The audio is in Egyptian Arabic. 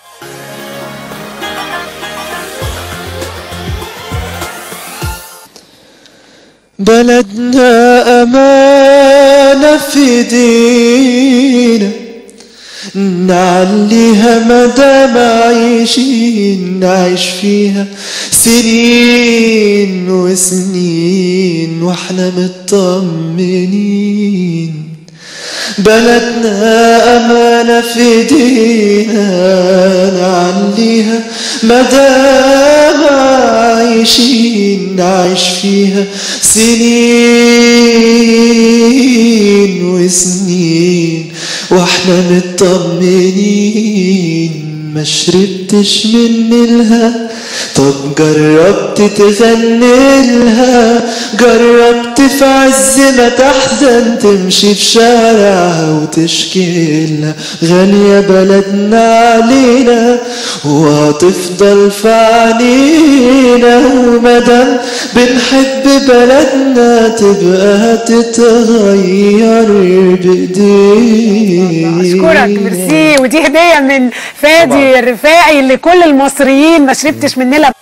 بلدنا أمانة في ايدينا نعليها مدام عايشين نعيش فيها سنين وسنين واحنا مطمنين بلدنا أمانة في ايدينا نعليها مدام عايشين نعيش فيها سنين وسنين واحنا مطمنين ما شربتش من نيلها طب جربت تغني لها جربت في عز ما تحزن تمشي في شارعها وتشكي لها غالية بلدنا علينا وهتفضل في عينينا ومادام بنحب بلدنا تبقى هتتغير بايدينا اشكرك ميرسي ودي هديه من فادي الرفاعي لكل المصريين ما شربتش من نيلها